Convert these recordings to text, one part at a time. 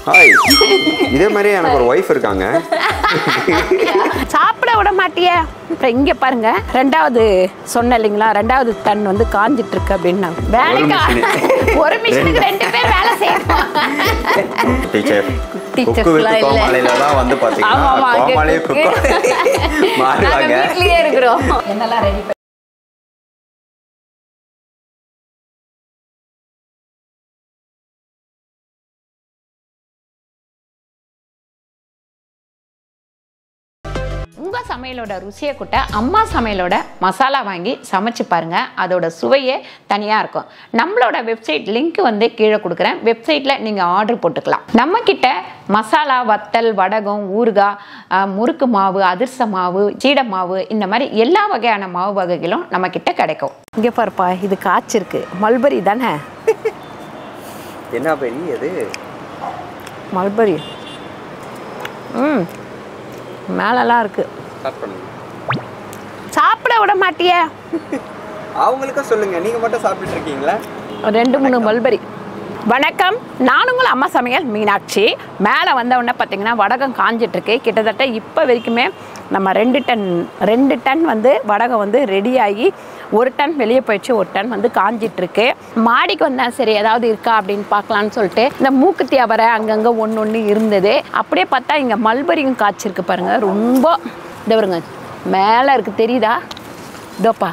Hi இதே மாதிரி எனக்கு ஒரு ஒய்ஃப் இருக்காங்க சாப்பிட விட மாட்டியே அப்புறம் இங்க பாருங்க ரெண்டாவது சொன்ன இல்லைங்களா ரெண்டாவது டன் வந்து காஞ்சிட்டு இருக்கு அப்படின்னா வேலைக்கு machine. ஒரு மிஷினுக்கு ரெண்டு பேர் வேலை செய்யணும் டீச்சர் Teachers குக்கு வித் எல்லாம் இல்ல. கோமாளியில தான் வந்து ஆமா, பாத்தீங்கன்னா ஆமா, அங்க கோமாளி cook. குக்கு நாங்க மாறுவாங்க வீட்லயே இருக்கிறோம் என்னெல்லாம் ரெடி உங்கள் சமையலோட ருசியை கூட்ட அம்மா சமையலோட மசாலா வாங்கி சமைச்சு பாருங்க அதோட சுவையே தனியாக இருக்கும் நம்மளோட வெப்சைட் லிங்க் வந்து கீழே கொடுக்குறேன் வெப்சைட்டில் நீங்கள் ஆர்டர் போட்டுக்கலாம் நம்ம கிட்ட மசாலா வத்தல் வடகம் ஊறுகாய் அஹ், முறுக்கு மாவு அதிர்ச மாவு சீடை மாவு இந்த மாதிரி எல்லா வகையான மாவு வகைகளும் நம்ம கிட்ட கிடைக்கும் இங்கே பாருப்பா இது காய்ச்சிருக்கு மல்பரி தானே என்ன பெரிய இது மல்பரி ம் மேலெல்லாம் இருக்கு ஸ்டார்ட் பண்ணுங்க சாப்பிட விட மாட்டியே அவங்களுக்கும் சொல்லுங்க நீங்க மட்டும் சாப்பிட்டுட்டு இருக்கீங்களா ரெண்டு மூணு மல்பரி வணக்கம் நான் உங்கள் அம்மா சமையல் மீனாட்சி மேலே வந்த உடனே பார்த்தீங்கன்னா வடகம் காஞ்சிட்ருக்கு கிட்டத்தட்ட இப்போ வரைக்குமே நம்ம ரெண்டு டன் ரெண்டு டன் வந்து வடகம் வந்து ரெடியாகி ஒரு டன் வெளியே போயிடுச்சு ஒரு டன் வந்து காஞ்சிட்ருக்கு மாடிக்கு வந்தேன் சரி ஏதாவது இருக்கா அப்படின்னு பார்க்கலான்னு சொல்லிட்டு இந்த மூக்குத்தி அவரை அங்கங்கே ஒன்று ஒன்று இருந்தது அப்படியே பார்த்தா இங்கே மல்பரியும் காய்ச்சிருக்கு பாருங்கள் ரொம்ப இந்த வருங்க மேலே இருக்குது தெரியுதா இதோப்பா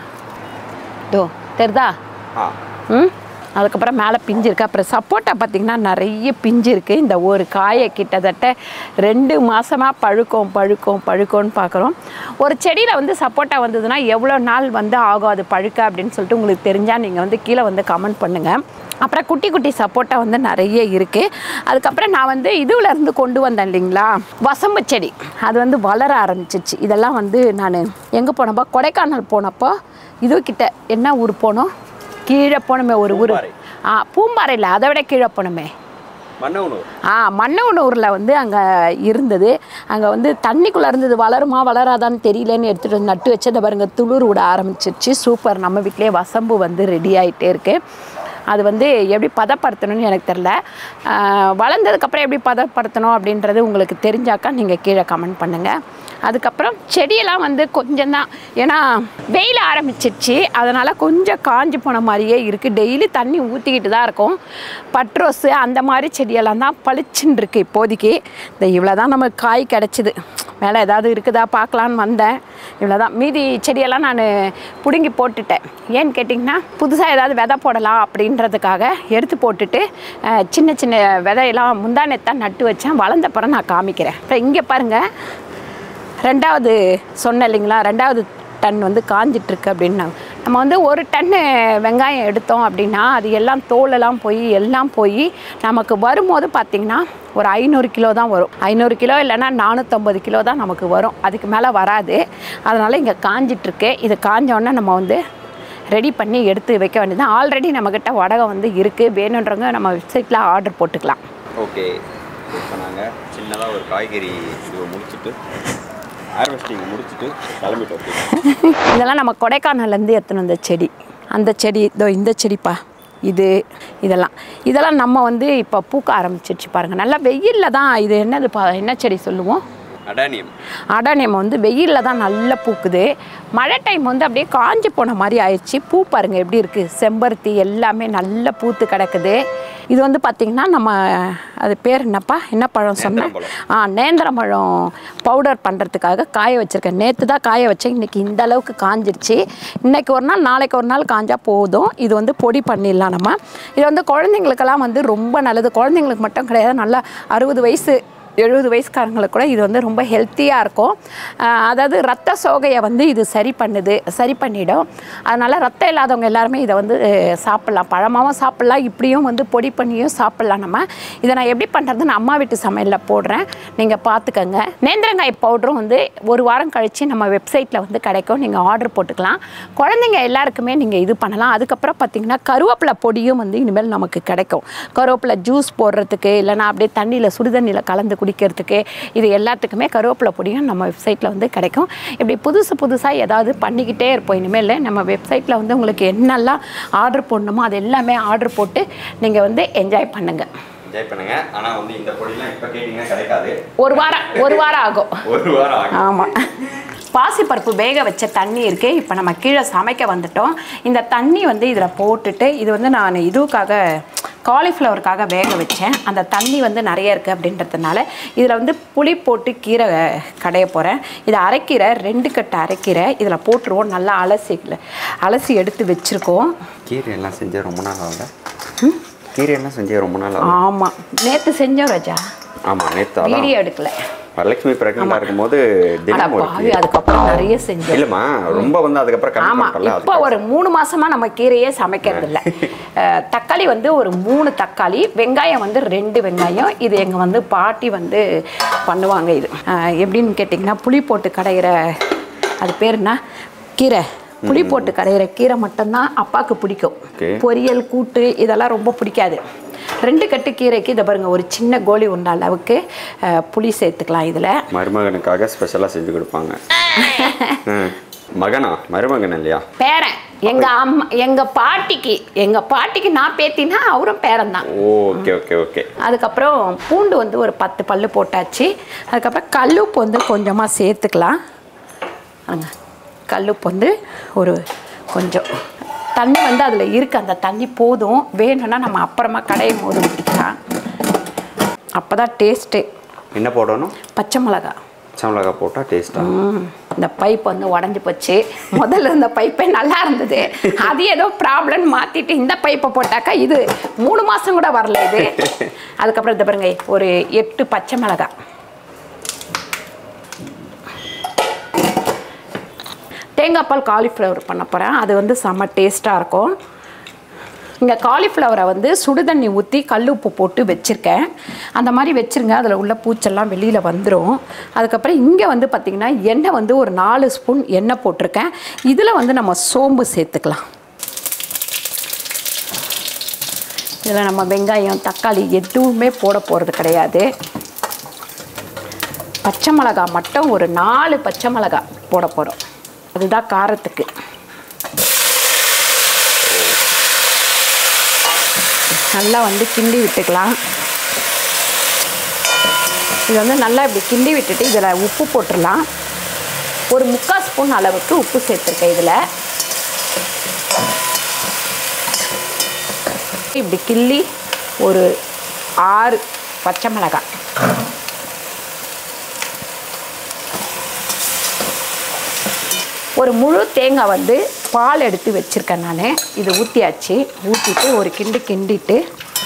இதோ தெரியுதா ஆ ம் அதுக்கப்புறம் மேலே பிஞ்சு இருக்குது அப்புறம் சப்போட்டா பார்த்திங்கன்னா நிறைய பிஞ்சு இருக்குது இந்த ஒரு காயை கிட்டத்தட்ட ரெண்டு மாதமாக பழுக்கும் பழுக்கும் பழுக்கும்னு பார்க்குறோம் ஒரு செடியில் வந்து சப்போட்டா வந்ததுன்னா எவ்வளோ நாள் வந்து ஆகும் அது பழுக்க அப்படின்னு சொல்லிட்டு உங்களுக்கு தெரிஞ்சால் நீங்கள் வந்து கீழே வந்து கமெண்ட் பண்ணுங்கள் அப்புறம் குட்டி குட்டி சப்போட்டா வந்து நிறைய இருக்குது அதுக்கப்புறம் நான் வந்து இதுல இருந்து கொண்டு வந்தேன் இல்லைங்களா வசம்பு செடி அது வந்து வளர ஆரம்பிச்சிச்சு இதெல்லாம் வந்து நான் எங்கே போனப்போ கொடைக்கானல் போனப்போ இது கிட்ட என்ன ஊர் போனோம் கீழே போனோமே ஒரு ஊர் பூம்பாறை. ஆ பூம்பாறையில் அதை விட கீழே போனோமே மண்ண உணவு ஆ மன்னவனூரில் வந்து அங்கே இருந்தது அங்கே வந்து தண்ணிக்குள்ளே இருந்தது வளருமா வளராதான்னு தெரியலன்னு எடுத்துகிட்டு வந்து நட்டு வச்சதை பாருங்க துளிர் விட ஆரம்பிச்சிருச்சு சூப்பர் நம்ம வீட்டிலே வசம்பு வந்து ரெடி ஆகிட்டே இருக்குது அது வந்து எப்படி பதப்படுத்தணும்னு எனக்கு தெரில வளர்ந்ததுக்கப்புறம் எப்படி பதப்படுத்தணும் அப்படின்றது உங்களுக்கு தெரிஞ்சாக்கா நீங்கள் கீழே கமெண்ட் பண்ணுங்கள் அதுக்கப்புறம் செடியெல்லாம் வந்து கொஞ்சம் தான் ஏன்னா வெயில் ஆரம்பிச்சிருச்சு அதனால் கொஞ்சம் காஞ்சு போன மாதிரியே இருக்குது டெய்லி தண்ணி ஊற்றிக்கிட்டு தான் இருக்கும் பட்ரோஸு அந்த மாதிரி செடியெல்லாம் தான் பளிச்சுன்னு இருக்குது இப்போதைக்கு இந்த இவ்வளோ தான் நமக்கு காய் கிடச்சிது மேலே ஏதாவது இருக்குதா பார்க்கலான்னு வந்தேன் இவ்வளோ தான் மீதி செடியெல்லாம் நான் பிடுங்கி போட்டுட்டேன் ஏன்னு கேட்டிங்கன்னா புதுசாக ஏதாவது விதை போடலாம் அப்படின்றதுக்காக எடுத்து போட்டுட்டு அஹ், சின்ன சின்ன விதையெல்லாம் முந்தானத்தான் நட்டு வச்சேன் வளர்ந்த பிறகு நான் காமிக்கிறேன் அப்புறம் இங்கே பாருங்கள் ரெண்டாவது சொன்னேன் இல்லைங்களா ரெண்டாவது டன் வந்து காஞ்சிட்ருக்கு அப்படின்னாங்க நம்ம வந்து ஒரு டன்னு வெங்காயம் எடுத்தோம் அப்படின்னா அது எல்லாம் தோலெல்லாம் போய் எல்லாம் போய் நமக்கு வரும்போது பார்த்திங்கன்னா ஒரு ஐநூறு கிலோ தான் வரும் ஐநூறு கிலோ இல்லைன்னா நானூற்றம்பது கிலோ தான் நமக்கு வரும் அதுக்கு மேலே வராது அதனால் இங்கே காஞ்சிட்ருக்கு இது காஞ்ச உடனே நம்ம வந்து ரெடி பண்ணி எடுத்து வைக்க வேண்டியது ஆல்ரெடி நம்மக்கிட்ட வடகம் வந்து இருக்குது வேணுன்றவங்க நம்ம வெப்சைட்டில் ஆர்டர் போட்டுக்கலாம் ஓகே இப்போ நாங்கள் சின்னதாக ஒரு காய்கறி இதுவை முடிச்சுட்டு ஹார்வெஸ்டிங் முடிச்சுட்டு கிளம்பிட்டோம் இதெல்லாம் நம்ம கொடைக்கானல்லேருந்து எடுத்துன்னு வந்த செடி அந்த செடி இதோ இந்த செடிப்பா இது இதெல்லாம் இதெல்லாம் நம்ம வந்து இப்போ பூக்க ஆரம்பிச்சிருச்சு பாருங்கள் நல்லா வெயிலில் தான் இது என்னது பா என்ன செடி சொல்லுவோம் அடானியம் அடானியம் வந்து வெயிலில் தான் நல்லா பூக்குது மழை டைம் வந்து அப்படியே காஞ்சு போன மாதிரி ஆயிடுச்சு பூ பாருங்கள் எப்படி இருக்குது செம்பருத்தி எல்லாமே நல்லா பூத்து கிடக்குது இது வந்து பார்த்திங்கன்னா நம்ம அது பேர் என்னப்பா என்ன பழம் சொன்னேன் நேந்திரம்பழம். ஆ நேந்திரம்பழம் பவுடர் பண்ணுறதுக்காக காய வச்சுருக்கேன் நேற்று தான் காய வச்சேன் இன்றைக்கி இந்த அளவுக்கு காஞ்சிருச்சு இன்றைக்கி ஒரு நாள் நாளைக்கு ஒரு நாள் காஞ்சா போதும் இது வந்து பொடி பண்ணிடலாம் நம்ம இது வந்து குழந்தைங்களுக்கெல்லாம் வந்து ரொம்ப நல்லது குழந்தைங்களுக்கு மட்டும் கிடையாது நல்லா அறுபது வயசு எழுபது வயசுக்காரங்களுக்கு கூட இது வந்து ரொம்ப ஹெல்த்தியாக இருக்கும் ஆஹ் அதாவது ரத்த சோகையை வந்து இது சரி பண்ணுது சரி பண்ணிடும் அதனால் ரத்தம் இல்லாதவங்க எல்லாருமே இதை வந்து அஹ், சாப்பிட்லாம் பழமாவும் சாப்பிட்லாம் இப்படியும் வந்து பொடி பண்ணியும் சாப்பிட்லாம் நம்ம இதை நான் எப்படி பண்ணுறதுன்னு அம்மா வீட்டு சமையலில் போடுறேன் நீங்கள் பார்த்துக்கங்க நேந்திரங்காய் பவுடரும் வந்து ஒரு வாரம் கழித்து நம்ம வெப்சைட்டில் வந்து கிடைக்கும் நீங்கள் ஆர்டர் போட்டுக்கலாம் குழந்தைங்க எல்லாருக்குமே நீங்கள் இது பண்ணலாம் அதுக்கப்புறம் பார்த்தீங்கன்னா கருவேப்பிலை பொடியும் வந்து இனிமேல் நமக்கு கிடைக்கும் கருவேப்பிலை ஜூஸ் போடுறதுக்கு இல்லைன்னா அப்படியே தண்ணியில் சுடுதண்ணியில் கலந்து குடிக்கிறதுக்கு இது எல்லாத்துக்குமே கருவேப்பிலை பொடியும் நம்ம வெப்சைட்டில் வந்து கிடைக்கும் இப்படி புதுசு புதுசாக ஏதாவது பண்ணிக்கிட்டே இருப்போம் இனிமேல் நம்ம வெப்சைட்டில் வந்து உங்களுக்கு என்னெல்லாம் ஆர்டர் போடணுமோ அது எல்லாமே ஆர்டர் போட்டு நீங்கள் வந்து என்ஜாய் பண்ணுங்கள் என்ஜாய் பண்ணுங்க ஆனா வந்து இந்த பொடிலாம் இப்போ கேட்டிங்கன்னா கிடைக்காது ஒரு வாரம் ஒரு வாரம் ஆகும் ஒரு வாரம் ஆகும் ஆமாம் பாசிப்பருப்பு வேக வச்ச தண்ணி இருக்கு இப்போ நம்ம கீழே சமைக்க வந்துட்டோம் இந்த தண்ணி வந்து இதில் போட்டுட்டு இது வந்து நான் இதுக்காக காலிஃப்ளவருக்காக வேக வச்சேன் அந்த தண்ணி வந்து நிறைய இருக்குது அப்படின்றதுனால இதில் வந்து புளி போட்டு கீரை கடைய போகிறேன் இதை அரைக்கீரை ரெண்டு கட்டு அரைக்கீரை இதில் போட்டுருவோம் நல்லா அலசி அலசி எடுத்து வச்சுருக்கோம் கீரை எல்லாம் செஞ்சு ரொம்ப நாள் ஆகுது கீரை எல்லாம் செஞ்சு ரொம்ப நாள் ஆகும் ஆமாம் நேற்று செஞ்சோம் ராஜா ஆமா நேத்து அதான் வீடியோ எடுக்கல வரலட்சுமி பிரெக்னெண்டா இருக்கும்போது அட தினம் ஒரு பாவி அதுக்கப்புறம் நிறைய செஞ்சோம் இல்லம்மா ரொம்ப வந்து அதுக்கப்புறம் கம்மி ஆமா பண்ணிட்டல இப்போ ஒரு மூணு மாசமா நம்ம கீரையே சமைக்கிறது இல்ல அஹ், தக்காளி வந்து ஒரு மூணு தக்காளி வெங்காயம் வந்து ரெண்டு வெங்காயம் இது எங்க வந்து பாட்டி வந்து பண்ணுவாங்க இது அஹ், எப்படின்னு கேட்டிங்கன்னா புளி போட்டு கடையிற அது பேர் என்ன கீரை புளி போட்டு கடையிற கீரை மட்டும்தான் அப்பாவுக்கு பிடிக்கும் Okay. பொரியல் கூட்டு இதெல்லாம் ரொம்ப பிடிக்காது ரெண்டு கட்டு கீரைக்கு இதை பாருங்க ஒரு சின்ன கோழி உண்ட அளவுக்கு அஹ், புளி சேர்த்துக்கலாம் இதில் மருமகனுக்காக ஸ்பெஷலா செஞ்சு கொடுப்பாங்க ம். மகனா மருமகன் இல்லையா பேரன் எங்க அம்மா எங்க பாட்டிக்கு எங்க பாட்டிக்கு நான் பேத்தினா அவரும் பேரன் தான் ஓகே ஓகே ஓகே அதுக்கப்புறம் பூண்டு வந்து ஒரு பத்து பல்லு போட்டாச்சு அதுக்கப்புறம் கல்லுப்பு வந்து கொஞ்சமாக சேர்த்துக்கலாம் பாருங்க. கல்லுப்பு வந்து ஒரு கொஞ்சம் தண்ணி வந்து அதில் இருக்கு அந்த தண்ணி போதும் வேணும்னா நம்ம அப்புறமா கடையும் போது ஊற்றிக்கலாம் அப்போ தான் டேஸ்ட்டு என்ன போடணும் பச்சை மிளகா பச்சை மிளகா போட்டா டேஸ்டா ம், இந்த பைப் வந்து உடஞ்சி போச்சு முதல்ல இருந்த பைப்பே நல்லா இருந்தது அது ஏதோ ப்ராப்ளம் மாற்றிட்டு இந்த பைப்பை போட்டாக்கா இது மூணு மாதம் கூட வரல இது அதுக்கப்புறம் இந்த பாருங்க ஒரு எட்டு பச்சை மிளகாய் தேங்காய் பால் காலிஃப்ளவர் பண்ண போகிறேன் அது வந்து செம்ம டேஸ்ட்டாக இருக்கும் இங்கே காலிஃப்ளவரை வந்து சுடுதண்ணி ஊற்றி கல் உப்பு போட்டு வச்சுருக்கேன் அந்த மாதிரி வச்சுருங்க அதில் உள்ள பூச்செல்லாம் வெளியில் வந்துடும் அதுக்கப்புறம் இங்கே வந்து பார்த்திங்கன்னா எண்ணெய் வந்து ஒரு நாலு ஸ்பூன் எண்ணெய் போட்டிருக்கேன் இதில் வந்து நம்ம சோம்பு சேர்த்துக்கலாம் இதில் நம்ம வெங்காயம் தக்காளி எதுவுமே போட போகிறது கிடையாது பச்சை மிளகாய் மட்டும் ஒரு நாலு பச்சை மிளகாய் போட போகிறோம் அதுதான் காரத்துக்கு நல்லா வந்து கிண்டி விட்டுக்கலாம் இது வந்து நல்லா இப்படி கிண்டி விட்டுட்டு இதில் உப்பு போட்டுடலாம் ஒரு முக்கால் ஸ்பூன் அளவுக்கு உப்பு சேர்த்துருக்கேன் இதில் இப்படி கிள்ளி ஒரு ஆறு பச்சை மிளகாய் ஒரு முழு தேங்காய் வந்து பால் எடுத்து வச்சுருக்கேன் நான் இதை ஊற்றியாச்சு ஊற்றிட்டு ஒரு கிண்டு கிண்டிட்டு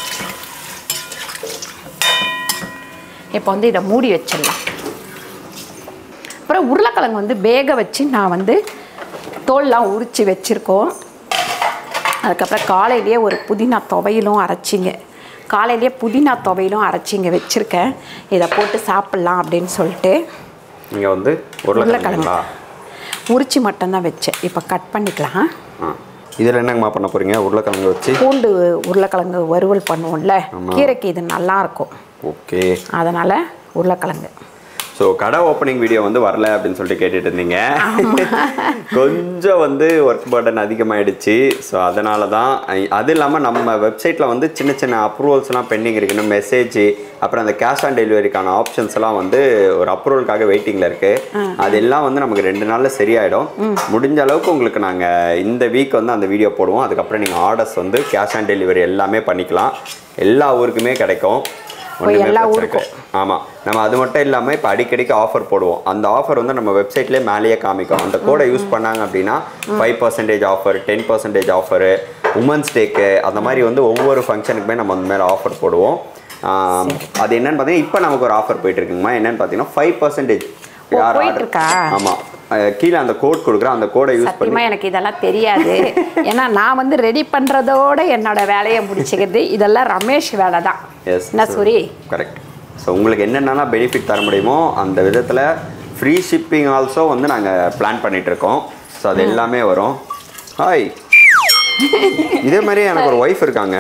இப்போ வந்து இதை மூடி வச்சிடலாம் அப்புறம் உருளைக்கிழங்கு வந்து வேக வச்சு நான் வந்து தோல்லாம் உரித்து வச்சுருக்கோம் அதுக்கப்புறம் காலையிலேயே ஒரு புதினா துவையிலும் அரைச்சிங்க காலையிலேயே புதினா துவையிலும் அரைச்சிங்க வச்சுருக்கேன் இதை போட்டு சாப்பிட்லாம் அப்படின்னு சொல்லிட்டு இங்க வந்து உருளைக்கிழங்குங்களா உரிச்சு மட்டும்தான் வச்சேன் இப்போ கட் பண்ணிக்கலாம் ஆ இதில் என்னங்கம்மா பண்ண போறீங்க உருளைக்கிழங்கு வச்சு பூண்டு உருளைக்கிழங்கு வறுவல் பண்ணுவோம்ல கீரைக்கு இது நல்லா இருக்கும் ஓகே அதனால் உருளைக்கிழங்கு ஸோ கடை ஓப்பனிங் வீடியோ வந்து வரல அப்படின்னு சொல்லிட்டு கேட்டுட்டு இருந்தீங்க கொஞ்சம் வந்து ஒர்க் பர்டன் அதிகமாயிடுச்சு ஸோ அதனால தான் அது இல்லாமல் நம்ம வெப்சைட்டில் வந்து சின்ன சின்ன அப்ரூவல்ஸ்லாம் பெண்டிங் இருக்குன்னு மெசேஜ் அப்புறம் அந்த கேஷ் ஆன் டெலிவரிக்கான ஆப்ஷன்ஸ் எல்லாம் வந்து ஒரு அப்ரூவலுக்காக வெயிட்டிங்கில் இருக்குது அதெல்லாம் வந்து நமக்கு ரெண்டு நாளில் சரியாயிடும் முடிஞ்ச அளவுக்கு உங்களுக்கு நாங்கள் இந்த வீக் வந்து அந்த வீடியோ போடுவோம் அதுக்கப்புறம் நீங்கள் ஆர்டர்ஸ் வந்து கேஷ் ஆன் டெலிவரி எல்லாமே பண்ணிக்கலாம் எல்லா ஊருக்குமே கிடைக்கும் ஒண்ணுமே எல்லா பிரச்சனை ஊருக்கும். கிடையாது. ஆமாம் நம்ம அது மட்டும் இல்லாமல் இப்போ அடிக்கடிக்கு ஆஃபர் போடுவோம் அந்த ஆஃபர் வந்து நம்ம வெப்சைட்லேயே மேலேயே காமிக்கும் அந்த கோடை யூஸ் பண்ணாங்க அப்படின்னா five percentage offer ten percentage offer womens டேக்கு அந்த மாதிரி வந்து ஒவ்வொரு ஃபங்க்ஷனுக்குமே நம்ம அந்த மாதிரி ஆஃபர் போடுவோம் ஆம், அது என்னன்னு பார்த்தீங்கன்னா இப்போ நமக்கு ஒரு ஆஃபர் போயிட்டு இருக்குங்கம்மா என்னன்னு பார்த்தீங்கன்னா ஃபைவ் பர்சன்டேஜ் ஓ, போயிட்டு இருக்கா? ஆமாம் கீழே அந்த கோட் கொடுக்குறேன் அந்த கோடை யூஸ் பண்ணி சத்தியமாக எனக்கு இதெல்லாம் தெரியாது ஏன்னா நான் வந்து ரெடி பண்ணுறதோட என்னோட வேலையை முடிச்சுக்கிறது இதெல்லாம் ரமேஷ் வேலை தான் எஸ் என்ன சூரி கரெக்ட் ஸோ உங்களுக்கு என்னென்னலாம் பெனிஃபிட் தர முடியுமோ அந்த விதத்தில் ஃப்ரீ ஷிப்பிங் ஆல்சோ வந்து நாங்கள் பிளான் பண்ணிட்டு இருக்கோம் ஸோ அது எல்லாமே வரும் ஹாய் இதே மாதிரி எனக்கு ஒரு ஒய்ஃப் இருக்காங்க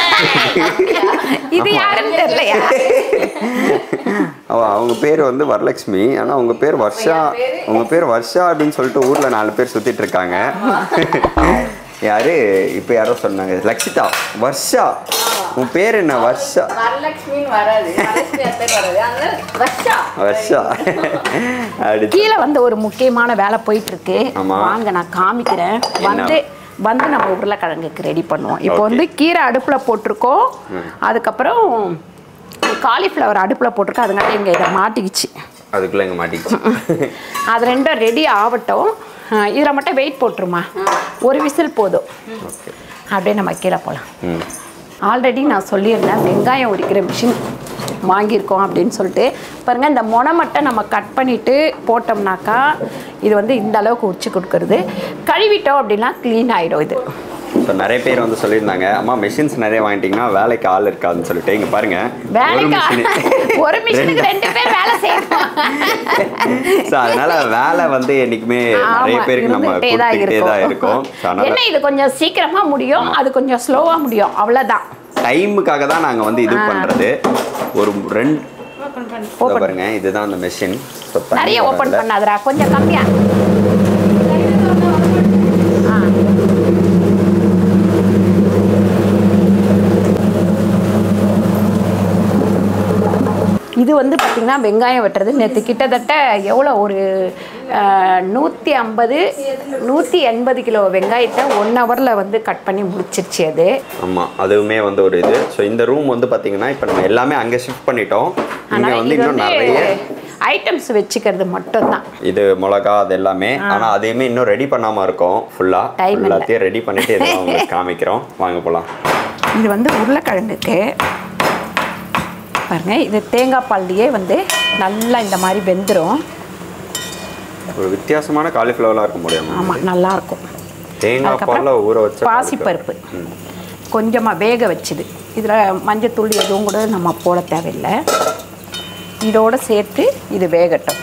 இது யாருன்னு தெரியலையா அவ அவங்க பேர் வந்து வரலட்சுமி ஆனால் அவங்க பேர் வர்ஷா உங்க பேர் வர்ஷா அப்படின்னு சொல்லிட்டு ஊரில் நாலு பேர் சுற்றிட்டு இருக்காங்க யாரு இப்போ யாரோ சொன்னாங்க லக்ஷிதா வர்ஷா உன் பேர் என்ன வர்ஷா வரலட்சுமின்னு வராது வரலட்சுமி அத்தை வராது அதனால வர்ஷா வர்ஷா அப்படி கீழே வந்து ஒரு முக்கியமான வேலை போயிட்டு இருக்கு ஆமா. வாங்க நான் காமிக்கிறேன் வந்து வந்து நம்ம உருளைக்கிழங்குக்கு ரெடி பண்ணுவோம் இப்போ Okay. வந்து கீரை அடுப்பில் போட்டிருக்கோம் அதுக்கப்புறம் காலிஃப்ளவர் அடுப்பில் போட்டிருக்கோம் அதுங்காட்டி இங்கே இதை மாட்டிக்கிச்சு அதுக்குள்ள இங்க மாட்டிக்கிச்சு அது ரெண்டும் ரெடி ஆகட்டும் இதில் மட்டும் வெயிட் போட்டுருமா ஒரு விசில் போதும் ஓகே அப்படியே நம்ம கீழே போகலாம் ம் ஆல்ரெடி நான் சொல்லியிருந்தேன் வெங்காயம் உரிக்கிற மிஷின் வாங்கியிருக்கோம் அப்படின்னு சொல்லிட்டு பாருங்கள் இந்த மொனை மட்டும் நம்ம கட் பண்ணிவிட்டு போட்டோம்னாக்கா இது வந்து இந்த அளவுக்கு உரிச்சு கொடுக்கறது கழுவிட்டோம் அப்படின்னா க்ளீன் ஆகிடும் இது ஸோ நிறைய பேர் வந்து சொல்லியிருந்தாங்க அம்மா மெஷின்ஸ் நிறைய வாங்கிட்டீங்கன்னா வேலைக்கு ஆள் இருக்காதுன்னு சொல்லிட்டு இங்க பாருங்க ஒரு வேலைக்கு மிஷின் ஒரு மிஷினுக்கு ரெண்டு பேர் வேலை செய்யணும் ஸோ அதனால வேலை வந்து என்னைக்குமே நிறைய ஆமா, பேருக்கு நம்ம இருந்துகிட்டே தான் கொடுத்துக்கிட்டே தான் இருக்கும் ஸோ அதனால என்ன இது கொஞ்சம் சீக்கிரமா முடியும் அது கொஞ்சம் ஸ்லோவா முடியும் அவ்வளவுதான் டைமுக்காக தான் நாங்க வந்து இது பண்றது ஒரு ரெண்டு இதோ Open. பாருங்க இதுதான் அந்த மெஷின் ஸோ நிறைய ஓபன் பண்ணாதடா கொஞ்சம் கம்மியா ஆ. இது வந்து பார்த்திங்கன்னா வெங்காயம் வெட்டுறது நேற்று கிட்டத்தட்ட எவ்வளோ ஒரு நூற்றி ஐம்பது நூற்றி எண்பது கிலோ வெங்காயத்தை ஒன் ஹவரில் வந்து கட் பண்ணி முடிச்சிருச்சு அது ஆமா அதுவுமே வந்து ஒரு இது ஸோ இந்த ரூம் வந்து பாத்தீங்கன்னா இப்போ நம்ம எல்லாமே அங்க ஷிஃப்ட் பண்ணிட்டோம் இங்க ஆனால் வந்து இது இன்னும் வந்து நிறைய ஐட்டம்ஸ் வச்சுக்கிறது மட்டும்தான் இது மிளகா அது எல்லாமே ஆனா அதையுமே இன்னும் ரெடி பண்ணாம இருக்கோம் ஃபுல்லா Time இல்ல. எல்லாத்தையும் ரெடி பண்ணிட்டு இதெல்லாம் உங்களுக்கு காமிக்கிறோம் வாங்க போலாம் இது வந்து உருளைக்கிழங்குக்கு பாருங்க இது தேங்காய் பால்லையே வந்து நல்லா இந்த மாதிரி வெந்துடும் ஒரு வித்தியாசமான காலிஃப்ளவர்லாம் இருக்க முடியும் ஆமாம் நல்லா இருக்கும் தேங்காய் பால்ல ஊற வச்ச பாசிப்பருப்பு கொஞ்சமாக வேக வச்சுது இதில் மஞ்சத்தூள் எதுவும் கூட நம்ம போட தேவையில்லை இதோட சேர்த்து இது வேகட்டும்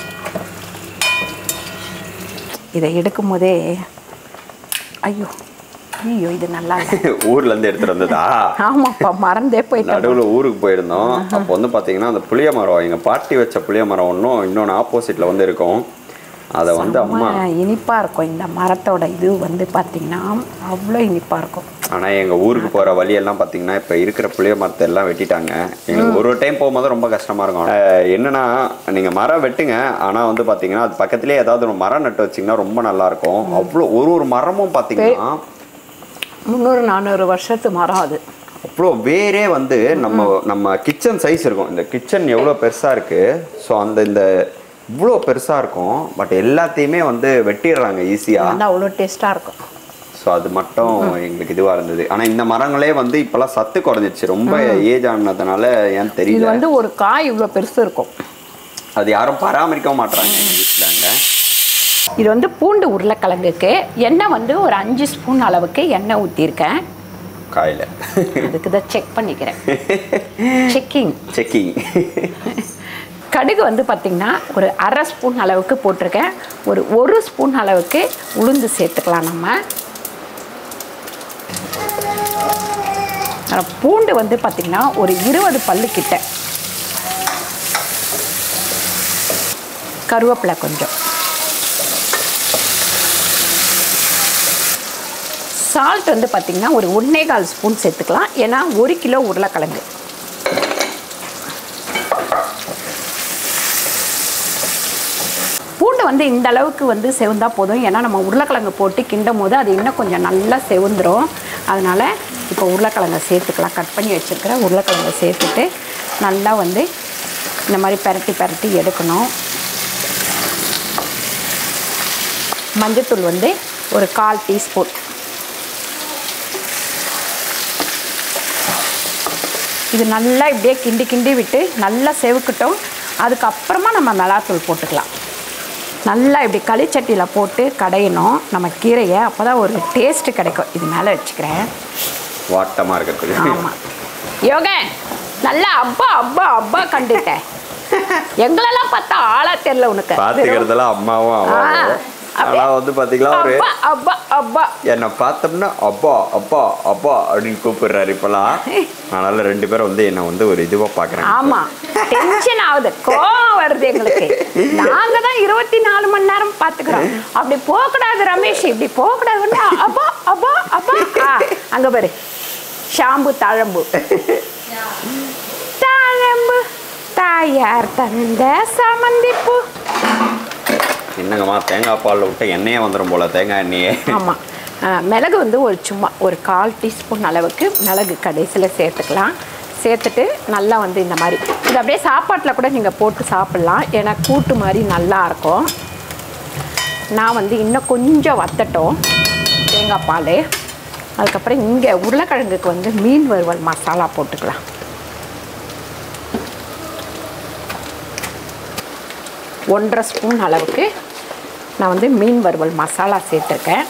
இதை எடுக்கும் போதே ஐயோ ஐயோ இது நல்லா இல்லை ஊர்ல இருந்து எடுத்துட்டு வந்ததா ஆமாப்பா மறந்தே போயிட்டேன் நடுவுல ஊருக்கு போயிருந்தோம் அப்போ வந்து பாத்தீங்கன்னா அந்த புளிய மரம் எங்க பாட்டி வச்ச புளிய மரம் ஒன்றும் இன்னொன்று ஆப்போசிட்ல வந்து இருக்கும் அதை வந்து அம்மா செம்ம இனிப்பா இருக்கும் இந்த மரத்தோட இது வந்து பார்த்தீங்கன்னா அவ்வளோ இனிப்பா இருக்கும் ஆனா எங்க ஊருக்கு போற வழியெல்லாம் பாத்தீங்கன்னா இப்ப இருக்கிற புளிய மரத்தை எல்லாம் வெட்டிட்டாங்க எங்களுக்கு ஒரு டைம் போகும்போது ரொம்ப கஷ்டமா இருக்கும் அஹ் என்னன்னா நீங்க மரம் வெட்டுங்க ஆனா வந்து பாத்தீங்கன்னா அது பக்கத்துலயே ஏதாவது ஒரு மரம் நட்டு வச்சீங்கன்னா ரொம்ப நல்லா இருக்கும் அவ்வளோ ஒரு ஒரு மரமும் பாத்தீங்கன்னா முந்நூறு நானூறு வருஷத்து மரம் அது அவ்வளோ வேரே வந்து நம்ம நம்ம கிச்சன் சைஸ் இருக்கும் இந்த கிச்சன் எவ்வளோ பெருசாக இருக்குது ஸோ அந்த இந்த இவ்வளோ பெருசாக இருக்கும் பட் எல்லாத்தையுமே வந்து வெட்டிடுறாங்க ஈஸியாக வந்து அவ்வளோ டேஸ்ட்டாக இருக்கும் ஸோ அது மட்டும் எங்களுக்கு இதுவாக இருந்தது ஆனால் இந்த மரங்களே வந்து இப்போல்லாம் சத்து குறைஞ்சிச்சு ரொம்ப ஏஜ் ஆனதுனால ஏன் இது தெரியல வந்து ஒரு காய் இவ்வளோ பெருசு இருக்கும் அது யாரும் பராமரிக்கவும் மாட்றாங்க எங்கள் வீட்டில் அங்கே இது வந்து பூண்டு உருளைக்கிழங்குக்கு எண்ணெய் வந்து ஒரு அஞ்சு ஸ்பூன் அளவுக்கு எண்ணெய் ஊற்றிருக்கேன் காயில் அதுக்கு தான் செக் பண்ணிக்கிறேன் செக்கிங் செக்கிங் கடுகு வந்து பார்த்திங்கன்னா ஒரு அரை ஸ்பூன் அளவுக்கு போட்டிருக்கேன் ஒரு ஒரு ஸ்பூன் அளவுக்கு உளுந்து சேர்த்துக்கலாம் நம்ம அஹ் பூண்டு வந்து பார்த்திங்கன்னா ஒரு இருபது பல்லு கிட்ட கருவேப்பிலை கொஞ்சம் சால்ட் வந்து பார்த்திங்கன்னா ஒரு ஒன்றே கால் ஸ்பூன் சேர்த்துக்கலாம் ஏன்னா ஒரு கிலோ உருளைக்கிழங்கு பூண்டு வந்து இந்த அளவுக்கு வந்து செவந்தா போதும் ஏன்னா நம்ம உருளைக்கிழங்கு போட்டு கிண்டும் போது அது இன்னும் கொஞ்சம் நல்லா செவந்துரும் அதனால் இப்போ உருளைக்கிழங்கை சேர்த்துக்கலாம் கட் பண்ணி வச்சுருக்கிற உருளைக்கிழங்கை சேர்த்துட்டு நல்லா வந்து இந்த மாதிரி பெரட்டி பெரட்டி எடுக்கணும் மஞ்சத்தூள் வந்து ஒரு கால் டீஸ்பூன் இது நல்லா இப்படியே கிண்டி கிண்டி விட்டு நல்லா செவுக்கட்டும் அதுக்கப்புறமா நம்ம மிளகாத்தூள் போட்டுக்கலாம் நல்லா இப்படி களிச்சட்டியில் போட்டு கடையணும் நம்ம கீரையை அப்போ தான் ஒரு டேஸ்ட்டு கிடைக்கும் இது மேலே வச்சுக்கிறேன் வாட்டமாக இருக்கிறதுக்கு ஆமாம் யோகன் நல்லா அப்பா அப்பா அப்பா கண்டுட்டேன் எங்களெல்லாம் பார்த்தா ஆளா தெரியல உனக்கு பார்த்துக்கிறதெல்லாம் அம்மாவும் அம்மாவும் ஆ, அப்படியே. ஆனால் வந்து பார்த்தீங்களா ஒரு அப்பா அப்பா அப்பா என்னை பார்த்தோம்னா அப்பா அப்பா அப்பா அப்படின்னு கூப்பிடுறாரு இப்பெல்லாம் அதனால ரெண்டு பேரும் வந்து என்னை வந்து ஒரு இதுவா பாக்குறாங்க ஆமா டென்ஷன் ஆகுது கோவம் வருது எங்களுக்கு நாங்க தான் இருபத்தி நாலு மணி நேரம் பாத்துக்கிறோம் அப்படி போகக்கூடாது ரமேஷ் இப்படி போகக்கூடாது அப்பா அப்பா அப்பா ஆ, அங்க பாரு ஷாம்பு தழம்பு தாழம்பு தாயார் தந்த சமந்திப்பூ என்னங்கம்மா தேங்காய் பாலில் விட்டு எண்ணெயே வந்துடும் போல தேங்காய் எண்ணெயே ஆமாம் மிளகு வந்து ஒரு சும்மா ஒரு கால் டீஸ்பூன் அளவுக்கு மிளகு கடைசியில் சேர்த்துக்கலாம் சேர்த்துட்டு நல்லா வந்து இந்த மாதிரி இது அப்படியே சாப்பாட்டில் கூட நீங்கள் போட்டு சாப்பிட்லாம் ஏன்னா கூட்டு மாதிரி நல்லா இருக்கும் நான் வந்து இன்னும் கொஞ்சம் வத்தட்டும் தேங்காய் பால் அதுக்கப்புறம் இங்கே உருளைக்கிழங்குக்கு வந்து மீன் வறுவல் மசாலா போட்டுக்கலாம் ஒன்றரை ஸ்பூன் அளவுக்கு நான் வந்து மீன் வறுவல் மசாலா சேர்த்துருக்கேன்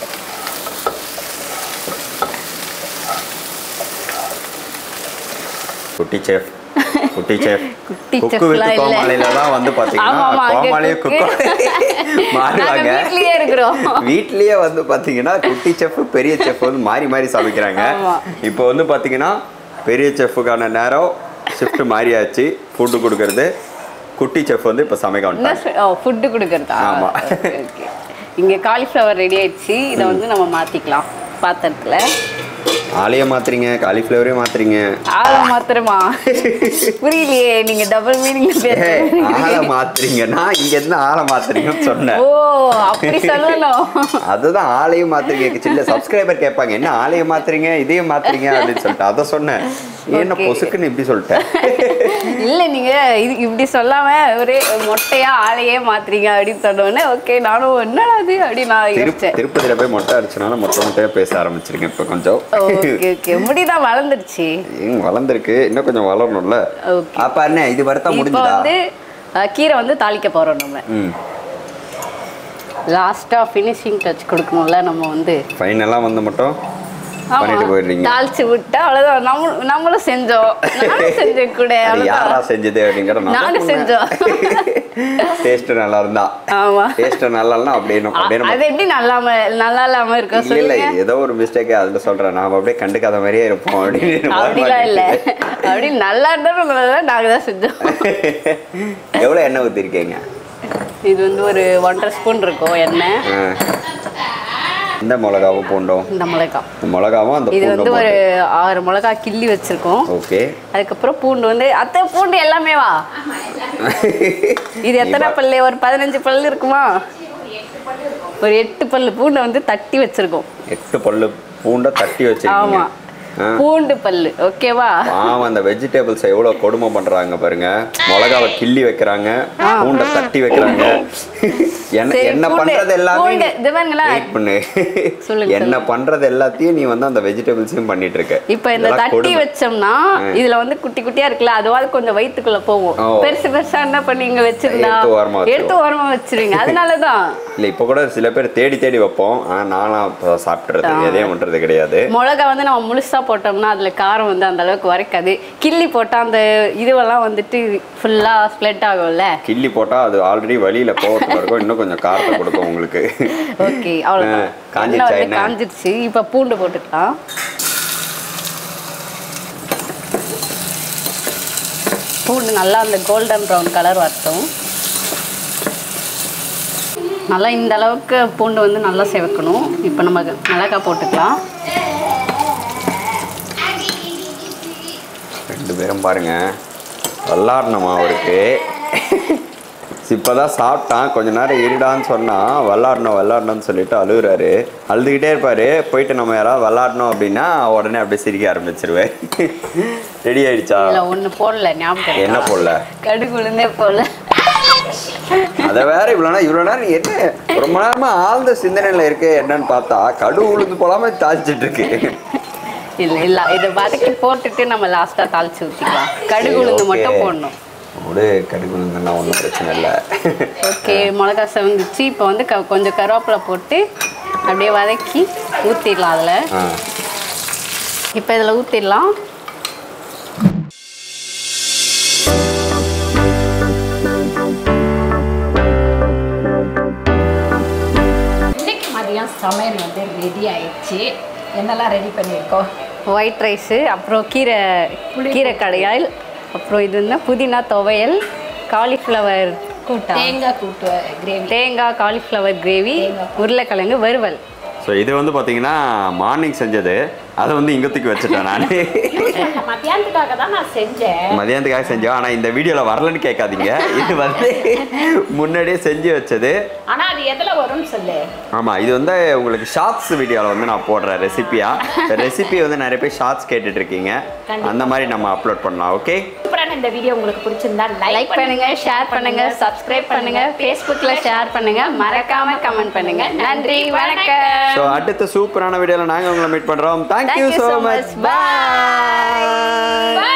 குட்டி சேஃப் குட்டி சேஃப் குட்டி குக்கு chef வித் லாம் இல்ல. கோமாளியில தான் வந்து ஆமா, பாத்தீங்கன்னா ஆமா, அங்க கோமாளியே cook. குக்கு மாறுவாங்க நாங்க வீட்லயே இருக்கிறோம். வீட்லயே வந்து பாத்தீங்கன்னா குட்டி செஃப் பெரிய செஃப் வந்து மாறி மாறி சமைக்கிறாங்க ஆமா. இப்போ வந்து பாத்தீங்கன்னா பெரிய செஃப்புக்கான நேரம் ஷிஃப்ட் மாறியாச்சு ஃபுட்டு கொடுக்கறது குட்டி செஃப் வந்து இப்போ சமைக்க வந்துட்டாங்க ஃபுட்டு கொடுக்கறதா ஆமா. Okay, okay. இங்க காலிஃப்ளவர் ரெடி ஆயிடுச்சு இதை வந்து நம்ம மாத்திக்கலாம் பாத்திரத்துல ஆளையே மாத்துறீங்க காலிஃப்ளவரே மாத்துறீங்க ஆளை மாத்திரமா புரியலையே நீங்க டபுள் மீனிங்ல ஏய், பேசுறீங்க ஆளை மாத்துறீங்கன்னா இங்க இருந்து ஆளை மாத்துறீங்கன்னு சொன்னேன் ஓ அப்படி சொல்லணும் அதுதான் ஆளையும் மாத்துறீங்க சின்ன சப்ஸ்கிரைபர் கேட்பாங்க என்ன ஆளையும் மாத்துறீங்க இதையும் மாத்துறீங்க அப்படின்னு சொல்லிட்டு அதை சொன்னேன் நீ என்ன Okay. பொசுக்குன்னு இப்படி சொல்லிட்டேன் இல்ல நீங்க இது இப்படி சொல்லாம ஒரே மொட்டையா ஆளையே மாத்துறீங்க அப்படின்னு சொன்னோடனே ஓகே நானும் என்னடா அது அப்படின்னு நான் திரு யோசிச்சேன் திருப்பதியில போய் மொட்டை அடிச்சனால மொட்டை மொட்டையா பேச ஆரம்பிச்சிருக்கேன் இப்ப கொஞ்சம் ஓகே ஓகே முடிதான் வளர்ந்துருச்சு ஏங்க, வளர்ந்திருக்கு இன்னும் கொஞ்சம் வளரணும்ல Okay. அப்ப என்ன இது வர்த்தா இப்போ முடிஞ்சுதா வந்து அஹ், கீரை வந்து தாளிக்க போறோம் நம்ம ம் லாஸ்டா ஃபினிஷிங் டச் கொடுக்கணும்ல நம்ம வந்து ஃபைனலா வந்து மட்டும் ஆமா. பண்ணிட்டு போயிடுறீங்க தாளிச்சு விட்டா அவ்வளவுதான் நம்ம நம்மளும் செஞ்சோம் நானும் செஞ்சேன் கூட அது யாரா அவ்வளவுதான் செஞ்சது அப்படிங்கிற நானும் செஞ்சோம் டேஸ்ட் நல்லா இருந்தா ஆமா டேஸ்ட் நல்லா இல்லைன்னா அப்படியே நம்ம- அப்படியே நம்ம அது எப்படி நல்லாம நல்லா இல்லாம இருக்கா இல்ல இல்ல சொல்லுங்க ஏதோ ஒரு மிஸ்டேக் அதுல சொல்றேன் நாம அப்படியே கண்டுக்காத மாதிரியே இருப்போம் அப்படின்னு அப்படிலாம் இல்ல அப்படி நல்லா இருந்தாலும் நல்லா நாங்க தான் செஞ்சோம் எவ்வளவு எண்ணெய் ஊத்திருக்கீங்க இது வந்து ஒரு ஒன்றரை ஸ்பூன் இருக்கும் எண்ணெய் ஆ. இந்த மிளகாவும் பூண்டும் இந்த மிளகா இந்த மிளகாவும் அந்த இது வந்து பூண்டும் ஒரு ஆறு மிளகா கிள்ளி வச்சிருக்கோம் ஓகே அதுக்கப்புறம் பூண்டு வந்து அத்தை பூண்டு எல்லாமே வா இது எத்தனை பல்லு ஒரு பதினஞ்சு பல்லு இருக்குமா ஒரு எட்டு பல்லு பூண்டை வந்து தட்டி வச்சிருக்கோம் எட்டு பல்லு பூண்டை தட்டி வச்சிருக்கீங்க ஆமா ஆ. பூண்டு பல்லு ஓகேவா பாவம் அந்த வெஜிடபிள்ஸ் எவ்வளவு கொடுமை பண்றாங்க பாருங்க மிளகாவை கிள்ளி வைக்கிறாங்க பூண்டை தட்டி வைக்கிறாங்க என்ன சரி, என்ன பூண்டு- பண்றது எல்லாமே பூண்டு, இது பாருங்களேன். வெயிட் பண்ணு சொல்லுங்க, என்ன சொல்லுங்க. பண்றது எல்லாத்தையும் நீ வந்து அந்த வெஜிடபிள்ஸையும் பண்ணிட்டு இருக்க இப்ப இந்த இதெல்லாம் தட்டி கொடுமை. வச்சோம்னா இதுல வந்து குட்டி குட்டியா இருக்குல்ல அதுவாது கொஞ்சம் வயித்துக்குள்ள போகும் ஓ. பெருசு பெருசா என்ன பண்ணீங்க வச்சிருந்தா எடுத்து ஓரமா வச்சிருவோம். எடுத்து ஓரமா வச்சிருவீங்க அதனாலதான் இல்ல இப்ப கூட சில பேர் தேடி தேடி வைப்போம் ஆனா நானும் அப்ப சாப்பிட்டுறது எதையும் பண்றது கிடையாது மிளகா வந்து நம்ம முழுசா போட்டோம்னா அதுல காரம் வந்து அந்த அளவுக்கு வரைக்காது கிள்ளி போட்டா அந்த இதுவெல்லாம் வந்துட்டு ஃபுல்லா ஸ்ப்ளெட் ஆகும்ல கிள்ளி போட்டா அது ஆல்ரெடி வழியில கோவத்துல இருக்கும் இன்னும் கொஞ்சம் காரத்தை கொடுக்கும் உங்களுக்கு ஓகே அவ்வளவுதான் ஆ, காஞ்சிருச்சா எண்ணெய் வந்து எண்ணெய்? காஞ்சிருச்சு இப்ப பூண்டு போட்டுக்கலாம் பூண்டு நல்லா அந்த கோல்டன் ப்ரௌன் கலர் வரட்டும் நல்லா இந்த அளவுக்கு பூண்டு வந்து நல்லா செவக்கணும் இப்போ நம்ம மிளகாய் போட்டுக்கலாம் ரெண்டு பேரும் பாருங்க விளாடணுமா அவருக்கு இப்போதான் சாப்பிட்டான் கொஞ்ச நேரம் இருடான்னு சொன்னா விளாடணும் விளாடணும்னு சொல்லிட்டு அழுகுறாரு அழுதுகிட்டே இருப்பாரு போயிட்டு நம்ம யாராவது விளாடணும் அப்படின்னா உடனே அப்படியே சிரிக்க ஆரம்பிச்சிருவேன் ரெடி ஆயிடுச்சா இல்லை ஒன்று போடல ஞாபகம் என்ன இருக்கா? போடல கடுகு உளுந்தே போடல அதை வேற இவ்வளோ நேரம் இவ்வளோ நேரம் என்ன ரொம்ப நேரமா ஆழ்ந்த சிந்தனையில் இருக்கு என்னன்னு பார்த்தா கடு உளுந்து போலாம தாச்சிட்டு இருக்கு இல்லை இல்லை இதை வதக்கி போட்டுட்டு நம்ம லாஸ்ட்டாக தாளிச்சு ஊற்றிக்கலாம் கடுகு சரி, உளுந்து okay. மட்டும் போடணும் விடு கடுகு உளுந்துன்னா ஒன்றும் பிரச்சனை இல்லை ஓகே மிளகா செவந்துச்சு இப்போ வந்து க கொஞ்சம் கருவேப்பிலை போட்டு அப்படியே வதக்கி ஊற்றிடலாம் அதில் ஆ இப்போ இதில் ஊற்றிடலாம் இன்னைக்கு மதியம் சமையல் வந்து ரெடி ஆயிடுச்சு என்னெல்லாம் ரெடி பண்ணியிருக்கோம் ஒயிட் ரைஸு அப்புறம் கீரை கீரை கடையால் அப்புறம் இது வந்து புதினா துவையல் காலிஃப்ளவர் கூட்டா தேங்காய் கூட்டு கிரேவி தேங்காய் காலிஃப்ளவர் கிரேவி உருளைக்கிழங்கு வறுவல் ஸோ இது வந்து பார்த்தீங்கன்னா மார்னிங் செஞ்சது அதை வந்து இங்க தூக்கி வச்சுட்டேன் நான் மத்தியானத்துக்காக தான் நான் செஞ்சேன் மதியானத்துக்காக செஞ்சோம் ஆனா இந்த வீடியோல வரலன்னு கேட்காதீங்க இது வந்து முன்னாடியே செஞ்சு வச்சது ஆனா அது எதுல வரும்னு சொல்லு ஆமா இது வந்து உங்களுக்கு ஷார்ட்ஸ் வீடியோவில் வந்து நான் போடுறேன் ரெசிபியா ரெசிபி வந்து நிறைய பேர் ஷார்ட்ஸ் கேட்டுட்டு இருக்கீங்க கண்டிப்பா. அந்த மாதிரி நம்ம அப்லோட் பண்ணலாம் ஓகே சூப்பரான இந்த வீடியோ உங்களுக்கு பிடிச்சிருந்தா லைக் பண்ணுங்க ஷேர் பண்ணுங்க சப்ஸ்கிரைப் பண்ணுங்க ஃபேஸ்புக்ல ஷேர் பண்ணுங்க மறக்காம கமெண்ட் பண்ணுங்க நன்றி வணக்கம் ஸோ அடுத்த சூப்பரான வீடியோவில் நாங்கள் உங்களை மீட் பண்ணுறோம் thank you Thank you so so much much. Bye. Bye